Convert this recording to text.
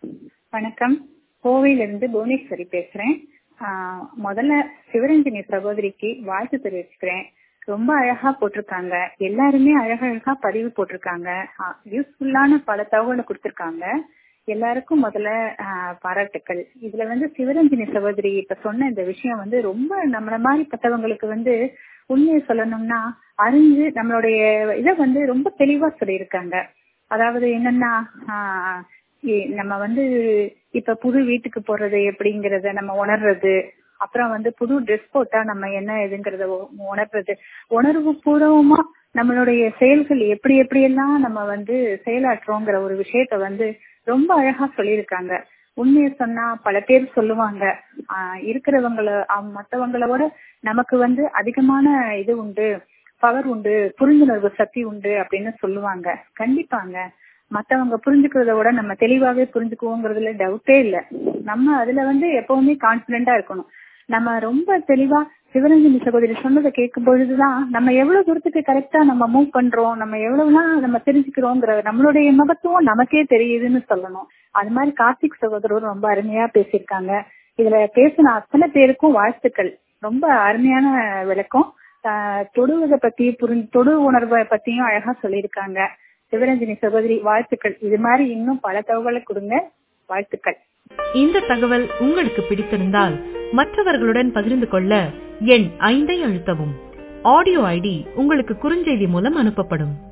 வணக்கம் கோவையிலிருந்து புவனேஸ்வரி பேசுறேன் ஆஹ் முதல்ல சிவரஞ்சனி சகோதரிக்கு வாழ்த்து தெரிவிச்சுக்கிறேன் ரொம்ப அழகா போட்டிருக்காங்க எல்லாருமே அழகழகா பதிவு போட்டிருக்காங்க யூஸ்ஃபுல்லான பல தகவலை கொடுத்திருக்காங்க எல்லாருக்கும் முதல்ல ஆஹ் பாராட்டுக்கள் இதுல வந்து சிவரஞ்சனி சகோதரி இப்ப சொன்ன இந்த விஷயம் வந்து ரொம்ப நம்மள மாதிரி பட்டவங்களுக்கு வந்து உண்மையை சொல்லணும்னா அறிஞ்சு நம்மளுடைய இதை வந்து ரொம்ப தெளிவா சொல்லியிருக்காங்க அதாவது என்னன்னா ஆஹ் இ- நம்ம வந்து இப்ப புது வீட்டுக்கு போறது எப்படிங்கறத நம்ம உணர்றது அப்புறம் வந்து புது ட்ரெஸ் போட்டா நம்ம என்ன இதுங்கிறத உ- உணர்றது உணர்வு பூர்வமா நம்மளுடைய செயல்கள் எப்படி எப்படி எல்லாம் நம்ம வந்து செயலாற்றுறோங்கிற ஒரு விஷயத்த வந்து ரொம்ப அழகா சொல்லியிருக்காங்க உண்மையை சொன்னா பல பேர் சொல்லுவாங்க ஆஹ் இருக்கிறவங்கள அவங்க மத்தவங்களோட நமக்கு வந்து அதிகமான இது உண்டு பவர் உண்டு புரிந்துணர்வு சக்தி உண்டு அப்படின்னு சொல்லுவாங்க கண்டிப்பாங்க மத்தவங்க புரிஞ்சுக்கிறத விட நம்ம தெளிவாவே புரிஞ்சுக்குவோங்கிறதுல டவுட்டே இல்ல நம்ம அதுல வந்து எப்பவுமே கான்பிடண்டா இருக்கணும் நம்ம ரொம்ப தெளிவா சிவரஞ்சனி சகோதரி சொன்னதை கேட்கும் பொழுதுதான் நம்ம எவ்வளவு தூரத்துக்கு கரெக்டா நம்ம மூவ் பண்றோம் நம்ம எவ்வளவுலாம் நம்ம தெரிஞ்சுக்கிறோங்கிற நம்மளுடைய மகத்துவம் நமக்கே தெரியுதுன்னு சொல்லணும் அது மாதிரி கார்த்திக் சகோதரரும் ரொம்ப அருமையா பேசியிருக்காங்க இதுல பேசின அத்தனை பேருக்கும் வாழ்த்துக்கள் ரொம்ப அருமையான விளக்கம் ஆஹ் தொடுவதை பத்தி புரிஞ்சு தொடு உணர்வை பத்தியும் அழகா சொல்லியிருக்காங்க சிவரஞ்சனி சகோதரி வாழ்த்துக்கள் இது மாதிரி இன்னும் பல தகவலை கொடுங்க வாழ்த்துக்கள் இந்த தகவல் உங்களுக்கு பிடித்திருந்தால் மற்றவர்களுடன் பகிர்ந்து கொள்ள எண் ஐந்தை அழுத்தவும் ஆடியோ ஐடி உங்களுக்கு குறுஞ்செய்தி மூலம் அனுப்பப்படும்